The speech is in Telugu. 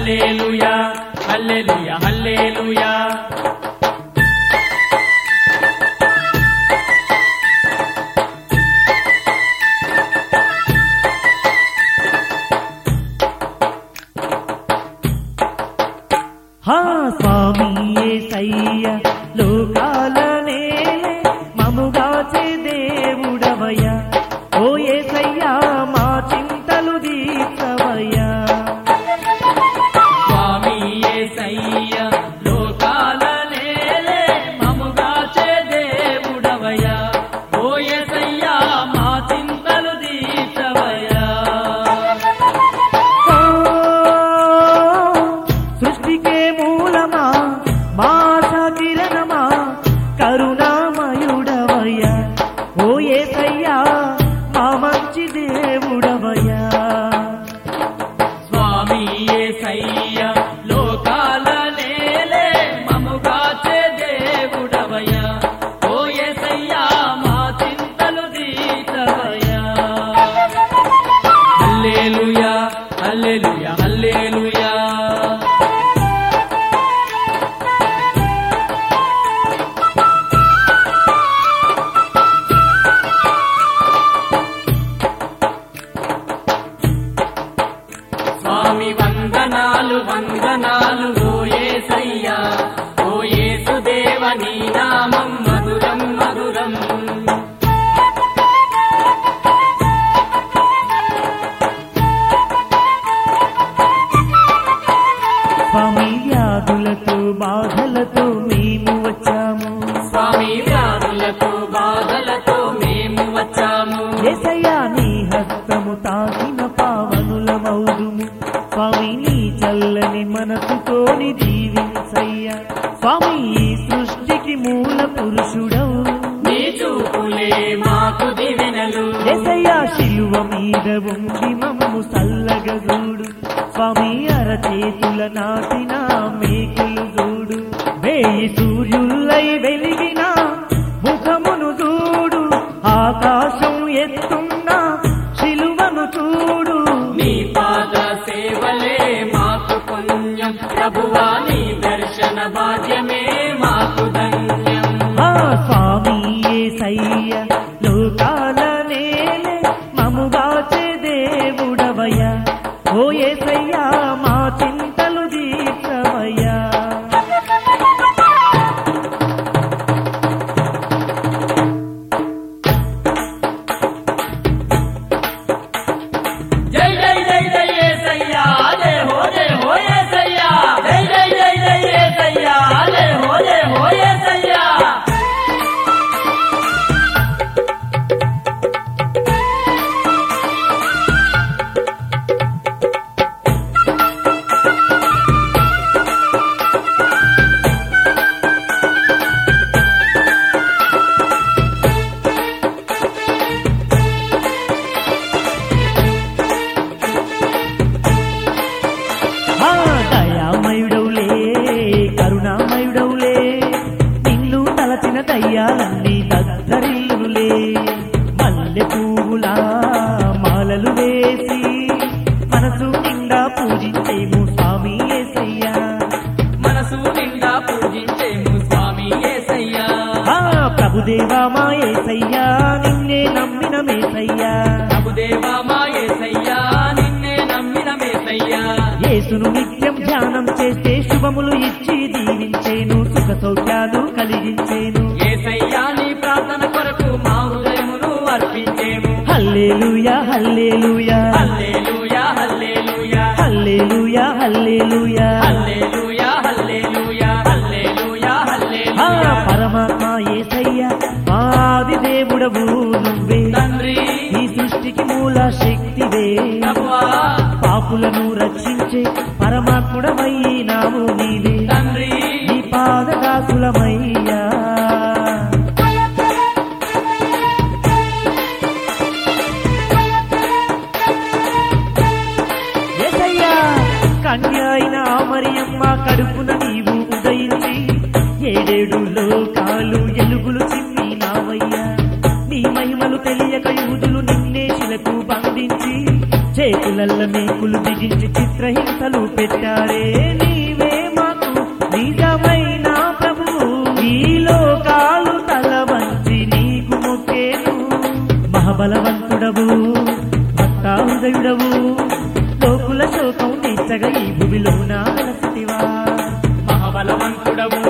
హల్లెలూయా హల్లెలూయా హల్లెలూయా హా స్వామి ఏసయ్య లోకాల నేలే మముగాచే దేవుడవయ్య ఓ ఏసయ్య మా చింతలు దీర్చవయ్యా స్వామి యేసయ్య లోకాల నేలే మముగాచే దేవుడవయ్యా ఓ యేసయ్యా మా చింతలు తీర్చవయ్యా ఓ, సృష్టికే మూలమా మాస కిరణమా కరుణామయుడవయ్యా ఓ ఏసయ్యా మా మంచి దేవుడవయ్యా స్వామి యేసయ్య లోకాల నేలే మముగాచే దేవుడవయ్యా ఓ యేసయ్యా మా చింతలు తీర్చవయ్యా హల్లెలూయా హల్లెలూయా హల్లెలూయా స్వామి వందనాలు వందనాలు ఓ యేసయ్యా ఓ యేసుదేవ నీ నామం మధురం మధురం స్వామి వ్యాధులతో బాధలతో మేము వచ్చాము స్వామి వ్యాధులతో బాధలతో మేము వచ్చాము ఏసయ్యా నీ హస్తము తాకిన పావనులమౌదుము స్వామి నీ చల్లని మనసుతోని జీవించయ్యా స్వామి ఈ సృష్టికి మూల పురుషుడవు నీ చూపులే మాకు దివెనలు ఏసయ్యా శిలువ మీద ఉండి మమ్ము సల్లగా చూడు స్వామి అరచేతుల నాటిన మేకులు చూడు వేయి సూర్యుల్లై వెలిగిన ముఖమును చూడు ఆకాశం ఎత్తున్న శిలువను చూడు నీ పాద సేవలే మాకు పుణ్యం ప్రభువా నీ దర్శన భాగ్యమే మాకు ధన్యం ఆ స్వామి ఏసయ్య లోకాల నేలే మముగాచే దేవుడవయ్యా ఓ ఏసయ్యా మా చింతలు దీర్చవయ్యా జై జై జై జై యేసయ్యా జై హో జై హో యేసయ్యా జై జై జై జై యేసయ్యా జై హో జై హో యేసయ్యా ఆ దయామయుడవులే కరుణామయుడవులే నిన్ను తలచిన దయ్యాలన్నీ దద్దరిల్లులే మల్లె పువ్వులా మాలలు వేసి మనసు నిండా పూజించేము స్వామి ఏసయ్యా మనసు నిండా పూజించేము స్వామి యేసయ్యా ఆ ప్రభుదేవా మా ఏసయ్యా నిన్నే నమ్మిన మేసయ్యా ప్రభుదేవా మా యేసయ్యా నిన్నే నమ్మిన మేసయ్యా యేసును నిత్యం ధ్యానం చేస్తే శుభములు ఇచ్చి దీవించేను సుఖ సౌఖ్యాలు కలిగించేను యేసయ్యా నీ ప్రార్థన కొరకు మా హృదయమును అర్పించేము హల్లేలుయా హల్లేలుయా హల్లెలూయా హల్లెలూయా హల్లేలుయా హల్లేలుయా హల్లెలూయా హల్లెలూయా హల్లెలూయా ఆ హల్లెలూయా పరమాత్మ ఏసయ్య ఆది దేవుడవు నువ్వే తండ్రి ఈ సృష్టికి మూల శక్తివే ప్రభువా పాపులను రక్షించే పరమాత్ముడమైనావు నీవే తండ్రి నీ పాదదాసులమయ్యా ఏసయ్యా కన్య అయిన మరియమ్మ కడుపున నీవు ఉదయించి ఏడేడు లోకాలు ఎలుగులు చిమ్మినావయ్యా నీ మహిమలు తెలియక యూదులు నిన్నే శిలకు బంధించి చేతులల్ల మేకులు బిగించి చిత్రహింసలు పెట్టారే నీవే మాకు నిజమైన ప్రభువు ఈ లోకాలు తల వంచి నీకు మొక్కేను మహాబలవంతుడవు భక్తాహృదయుడవు లోకుల శోకం తీర్చగా ఈ భూమిలో నా అలసితివా మహాబలవంతుడవు